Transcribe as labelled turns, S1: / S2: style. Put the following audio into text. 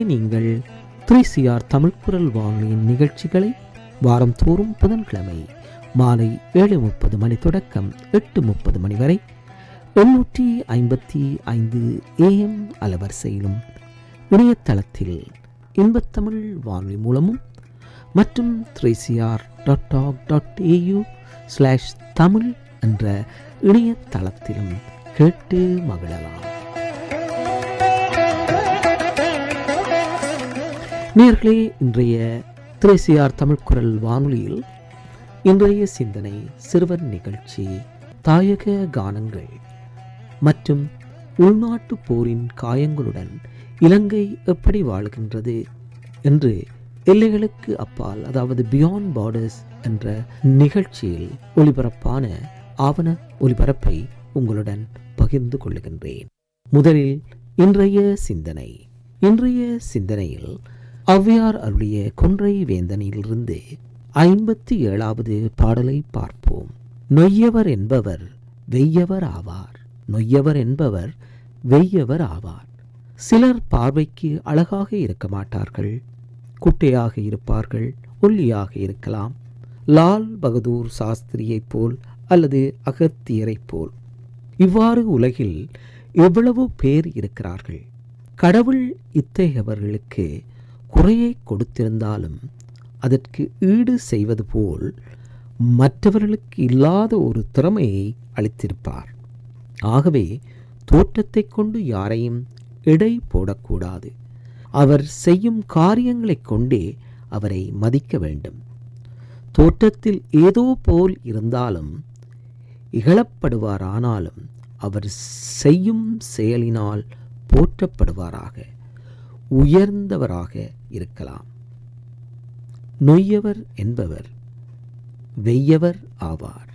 S1: நீங்கள் த்ரீசிஆர் தமிழ்குரல் வானொலியின் நிகழ்ச்சிகளை வாரந்தோறும் புதன்கிழமை மாலை ஏழு முப்பது மணி தொடக்கம் எட்டு முப்பது மணி வரை எண்ணூற்றி ஐம்பத்தி ஐந்து ஏஎம் அலவரிசையிலும் இணையதளத்தில் இன்பத்தமிழ் வானொலி மூலமும் மற்றும் three C R dot org dot A U slash Tamil என்ற இணையதளத்திலும் கேட்டு மகிழலாம் நேர்களே இன்றைய திரேசியார் தமிழ்குரல் வானொலியில் இன்றைய சிந்தனை சிறுவர் நிகழ்ச்சி தாயக கானங்கள் மற்றும் உள்நாட்டு போரின் காயங்களுடன் இலங்கை எப்படி வாழ்கின்றது என்று எல்லைகளுக்கு அப்பால் அதாவது பியாண்ட் பார்டர்ஸ் என்ற நிகழ்ச்சியில் ஒளிபரப்பான ஆவண ஒளிபரப்பை உங்களுடன் பகிர்ந்து கொள்ளுகின்றேன் முதலில் இன்றைய சிந்தனை இன்றைய சிந்தனையில் ஔவையார் அருளிய கொன்றை வேந்தனிலிருந்து ஐம்பத்தி ஏழாவது பாடலை பார்ப்போம் நொய்யவர் என்பவர் வெய்யவர் ஆவார் நொய்யவர் என்பவர் வெய்யவர் ஆவார் சிலர் பார்வைக்கு அழகாக இருக்க மாட்டார்கள் குட்டையாக இருப்பார்கள் ஒல்லியாக இருக்கலாம் லால் பகதூர் சாஸ்திரியைப் போல் அல்லது அகத்தியரைப் போல் இவ்வாறு உலகில் எவ்வளவு பேர் இருக்கிறார்கள் கடவுள் இத்தகையவர்களுக்கு குறையை கொடுத்திருந்தாலும் அதற்கு ஈடு செய்வது போல் மற்றவர்களுக்கு இல்லாத ஒரு திறமையை அளித்திருப்பார் ஆகவே தோற்றத்தை கொண்டு யாரையும் எடை போடக்கூடாது அவர் செய்யும் காரியங்களைக் கொண்டே அவரை மதிக்க வேண்டும் தோற்றத்தில் ஏதோ போல் இருந்தாலும் இகழப்படுவாரானாலும் அவர் செய்யும் செயலினால் போற்றப்படுவாராக உயர்ந்தவராக இருக்கலாம் நொய்யவர் என்பவர் வெய்யவர் ஆவார்